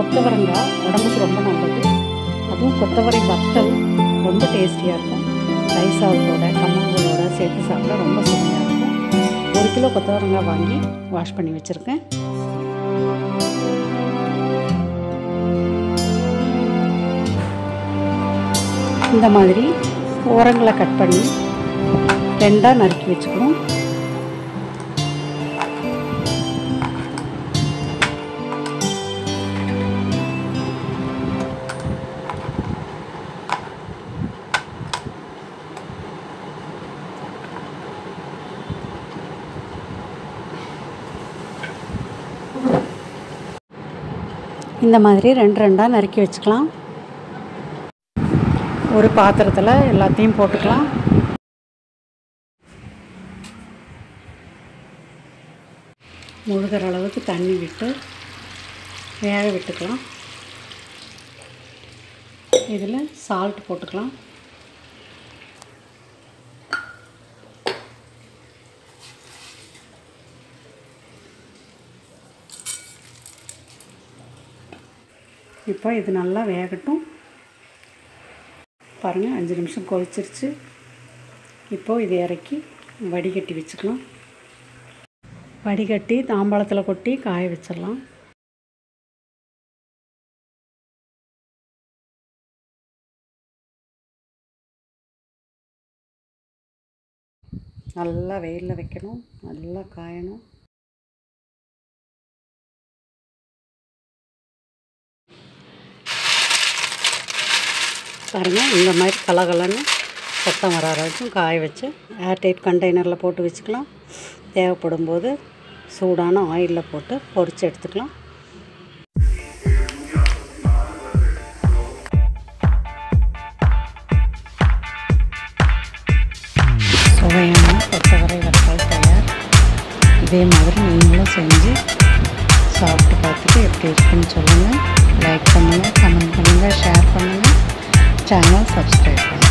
கொத்தவரங்காய் உடம்புக்கு ரொம்ப நல்லது அதுவும் கொத்தவரை வத்தல் ரொம்ப டேஸ்டியாக இருக்கும் ரைஸ் சாதத்தோட கம்மங்கூழோட சேர்த்து சாப்பிட்டா ரொம்ப சுவையாக இருக்கும் ஒரு கிலோ கொத்தவரங்காய் வாங்கி வாஷ் பண்ணி வச்சுருக்கேன் இந்த மாதிரி ஓரங்களை கட் பண்ணி ரெண்டாக நறுக்கி வச்சுக்கணும் இந்த மாதிரி ரெண்டு ரெண்டாக நறுக்கி வச்சுக்கலாம் ஒரு பாத்திரத்தில் எல்லாத்தையும் போட்டுக்கலாம் முழுகிற அளவுக்கு தண்ணி விட்டு வேக விட்டுக்கலாம் இதில் சால்ட் போட்டுக்கலாம் இப்போ இது நல்லா வேகட்டும் பாருங்கள் அஞ்சு நிமிஷம் கொதிச்சிருச்சு இப்போது இதை இறக்கி வடிகட்டி வச்சுக்கலாம் வடிகட்டி தாம்பாளத்தில் கொட்டி காய வச்சிடலாம் நல்லா வெயிலில் வைக்கணும் நல்லா காயணும் பாருங்கள் இந்த மாதிரி கலகலன்னு சத்தம் வர வரைக்கும் காய வச்சு ஏர்டைட் கண்டெய்னரில் போட்டு வச்சுக்கலாம் தேவைப்படும் போது சூடான ஆயிலில் போட்டு பொரித்து எடுத்துக்கலாம் சுவையான கொத்தவரை வத்தல் தயார் இதே மாதிரி நீங்களும் செஞ்சு சாப்பிட்டு பார்த்துட்டு எப்படி இருக்குன்னு சொல்லுங்கள் லைக் பண்ணுங்கள் கமெண்ட் பண்ணுங்கள் ஷேர் பண்ணுங்கள் சேனல் சப்ஸ்கிரைப் பண்ணுங்கள்